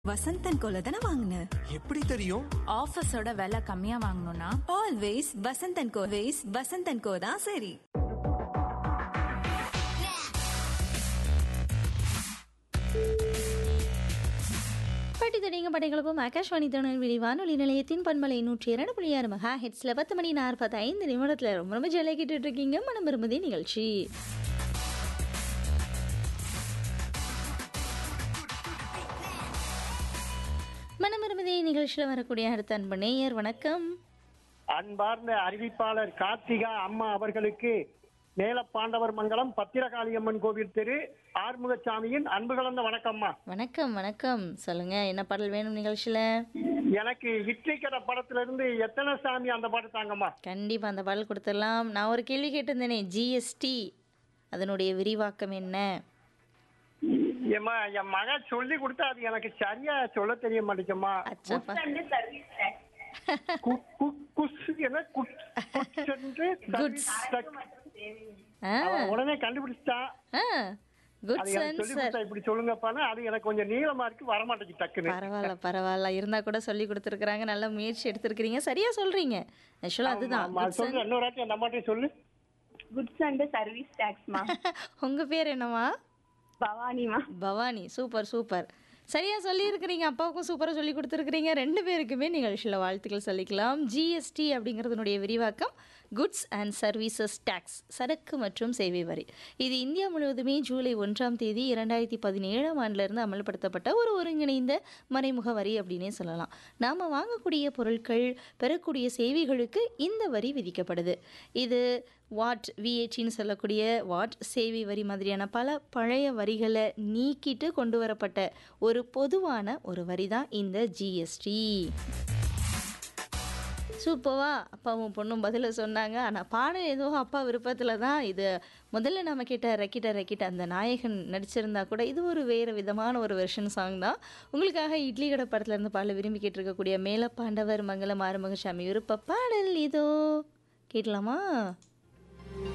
வசந்தன் கோல தானே வாங்கின எப்படி தெரியும் ஆஃபீஸோட விலை கம்மியா வாங்கணும்னா always Vasanthan co ways Vasanthan co தான் சரி பாட்டி தடிங்க படைகளுக்கும் ஆகாஷ்வாணி திருநெல்வேலி வானொலி நிலையத்தின் பண்பலை நூற்றி இரண்டு புள்ளி ஆறு மெகா ஹெட்ஸில் பத்து மணி நாற்பத்தி ஐந்து நிமிடத்தில் ரொம்ப ரொம்ப ஜெலை கேட்டுட்டு இருக்கீங்க மனம் விரும்புதே நிகழ்ச்சி மனம் விரும்புதே நிகழ்ச்சியில் வரக்கூடிய அடுத்த அன்பு நேயர் வணக்கம் அன்பார்ந்த அறிவிப்பாளர் கார்த்திகா அம்மா அவர்களுக்கு மேலப்பாண்டவர் மங்கலம் பத்திரகாளியம்மன் கோவில் தெரு ஆறுமுகசாமியின் அன்பு கலந்த வணக்கம்மா வணக்கம் வணக்கம் சொல்லுங்க என்ன பாடல் வேணும் நிகழ்ச்சியில் எனக்கு இட்லி கடை படத்துல இருந்து எத்தனை சாமி அந்த பாட்டு தாங்கம்மா கண்டிப்பாக அந்த பாடல் கொடுத்துடலாம் நான் ஒரு கேள்வி கேட்டிருந்தேனே ஜிஎஸ்டி அதனுடைய விரிவாக்கம் என்ன ஏம்மா என் மக சொல்லி கொடுத்தா அது எனக்கு சரியா சொல்ல தெரிய மாட்டேங்கம்மா அச்சாப்பா கு- கு- குஸ் என்ன குட்- குட்ஸ் என்று Goods. ஆ அவன் உடனே கண்டுபிடிச்சிட்டான் ஆ குட் அது எனக்கு சொல்லி சென்சர் கொடுத்தா இப்படி சொல்லுங்கப்பான்னு அது எனக்கு கொஞ்சம் நீளமா இருக்கு வரமாட்டேங்குது டக்குன்னு பரவாயில்ல பரவாயில்ல இருந்தா கூட சொல்லி கொடுத்துருக்குறாங்க நல்ல முயற்சி எடுத்திருக்கிறீங்க சரியா சொல்றீங்க ஆக்சுவலாக அதுதான் ஆமா, good சொல்லு இன்னொரு வாட்டி அந்த அம்மாட்டையும் சொல்லு குட்ஸ் அண்ட் சர்வீஸ் டாக்ஸ்மா sen- உங்க பேர் என்னவா பவானிமா பவானி சூப்பர் சூப்பர் சரியா சொல்லியிருக்கிறீங்க அப்பாவுக்கும் சூப்பராக சொல்லி கொடுத்துருக்கிறீங்க ரெண்டு பேருக்குமே நிகழ்ச்சியில் வாழ்த்துக்கள் சொல்லிக்கலாம் ஜிஎஸ்டி அப்படிங்கிறதுனுடைய விரிவாக்கம் குட்ஸ் அண்ட் சர்வீசஸ் டேக்ஸ் சரக்கு மற்றும் சேவை வரி இது இந்தியா முழுவதுமே ஜூலை ஒன்றாம் தேதி இரண்டாயிரத்தி பதினேழாம் ஆண்டிலிருந்து அமல்படுத்தப்பட்ட ஒரு ஒருங்கிணைந்த மறைமுக வரி அப்படின்னே சொல்லலாம் நாம் வாங்கக்கூடிய பொருட்கள் பெறக்கூடிய சேவைகளுக்கு இந்த வரி விதிக்கப்படுது இது வாட் விஏடின்னு சொல்லக்கூடிய வாட் சேவை வரி மாதிரியான பல பழைய வரிகளை நீக்கிட்டு கொண்டு வரப்பட்ட ஒரு பொதுவான ஒரு வரி தான் இந்த ஜிஎஸ்டி சூப்பவா அப்பாவும் பொண்ணும் பதில சொன்னாங்க ஆனால் பாடம் ஏதோ அப்பா விருப்பத்தில் தான் இது முதல்ல நம்ம கேட்ட ரக்கிட்ட ரக்கிட்ட அந்த நாயகன் நடிச்சிருந்தா கூட இது ஒரு வேறு விதமான ஒரு வெர்ஷன் சாங் தான் உங்களுக்காக இட்லி கடை படத்துல இருந்து பாடல விரும்பி கேட்டிருக்கக்கூடிய மேலப்பாண்டவர் மங்களம் ஆறுமுகசாமி விருப்ப பாடல் இதோ கேட்கலாமா